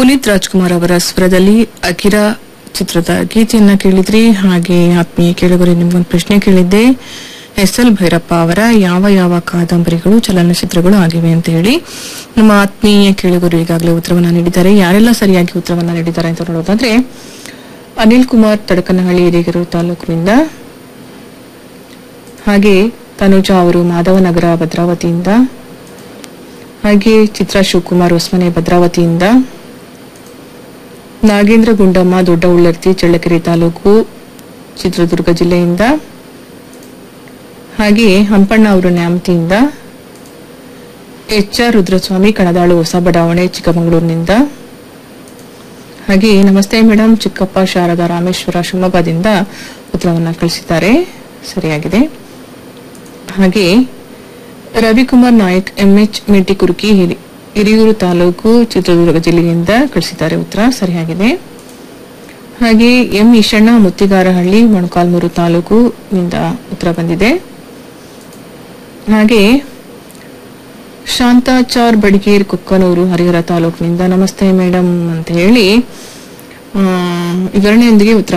ಪುನೀತ್ ರಾಜ್ಕುಮಾರ್ ಅವರ ಸ್ವರದಲ್ಲಿ ಅಕಿರ ಚಿತ್ರದ ಗೀತೆಯನ್ನ ಕೇಳಿದ್ರಿ ಹಾಗೆ ಆತ್ಮೀಯ ಕೇಳುಗರೆ ನಿಮ್ಗೊಂದು ಪ್ರಶ್ನೆ ಕೇಳಿದ್ದೆ ಎಸ್ ಎಲ್ ಭೈರಪ್ಪ ಅವರ ಯಾವ ಯಾವ ಕಾದಂಬರಿಗಳು ಚಲನಚಿತ್ರಗಳು ಆಗಿವೆ ಅಂತ ಹೇಳಿ ನಮ್ಮ ಆತ್ಮೀಯ ಕೇಳುಗರು ಈಗಾಗಲೇ ಉತ್ತರವನ್ನ ನೀಡಿದ್ದಾರೆ ಯಾರೆಲ್ಲ ಸರಿಯಾಗಿ ಉತ್ತರವನ್ನ ನೀಡಿದ್ದಾರೆ ಅಂತ ನೋಡೋದಾದ್ರೆ ಅನಿಲ್ ಕುಮಾರ್ ತಡಕನಹಳ್ಳಿ ಹಿರೇಕೆರೂರು ತಾಲೂಕಿನಿಂದ ಹಾಗೆ ತನುಜಾ ಅವರು ಮಾಧವನಗರ ಭದ್ರಾವತಿಯಿಂದ ಹಾಗೆ ಚಿತ್ರಾ ಶಿವಕುಮಾರ್ ಹೊಸಮನೆ ಭದ್ರಾವತಿಯಿಂದ ನಾಗೇಂದ್ರ ಗುಂಡಮ್ಮ ದೊಡ್ಡ ಉಳ್ಳರ್ತಿ ಚಳ್ಳಕೆರೆ ತಾಲೂಕು ಚಿತ್ರದುರ್ಗ ಜಿಲ್ಲೆಯಿಂದ ಹಾಗೆ ಹಂಪಣ್ಣ ಅವರು ನ್ಯಾಮತಿಯಿಂದ ಎಚ್ ಆರ್ ರುದ್ರಸ್ವಾಮಿ ಕಣದಾಳು ಹೊಸ ಬಡಾವಣೆ ಚಿಕ್ಕಮಗಳೂರಿನಿಂದ ಹಾಗೆ ನಮಸ್ತೆ ಮೇಡಮ್ ಚಿಕ್ಕಪ್ಪ ಶಾರದಾ ರಾಮೇಶ್ವರ ಶಿವಮೊಗ್ಗದಿಂದ ಉತ್ತರವನ್ನ ಕಳಿಸಿದ್ದಾರೆ ಸರಿಯಾಗಿದೆ ಹಾಗೆ ರವಿಕುಮಾರ್ ನಾಯಕ್ ಎಂಎಚ್ ಮೆಟ್ಟಿಕುರುಕಿ ಹಿರಿ ಹಿರಿಯೂರು ತಾಲೂಕು ಚಿತ್ರದುರ್ಗ ಜಿಲ್ಲೆಯಿಂದ ಕಳಿಸಿದ್ದಾರೆ ಉತ್ತರ ಸರಿಯಾಗಿದೆ ಹಾಗೆ ಎಂ ಈಶಣ್ಣ ಮುತ್ತಿಗಾರಹಳ್ಳಿ ಮೊಣಕಾಲ್ಮೂರು ತಾಲೂಕು ನಿಂದ ಉತ್ತರ ಬಂದಿದೆ ಹಾಗೆ ಶಾಂತಾಚಾರ್ ಬಡಿಗೇರ್ ಕುಕ್ಕನೂರು ಹರಿಹರ ತಾಲೂಕಿನಿಂದ ನಮಸ್ತೆ ಮೇಡಮ್ ಅಂತ ಹೇಳಿ ಆ, ವಿವರಣೆಯೊಂದಿಗೆ ಉತ್ತರ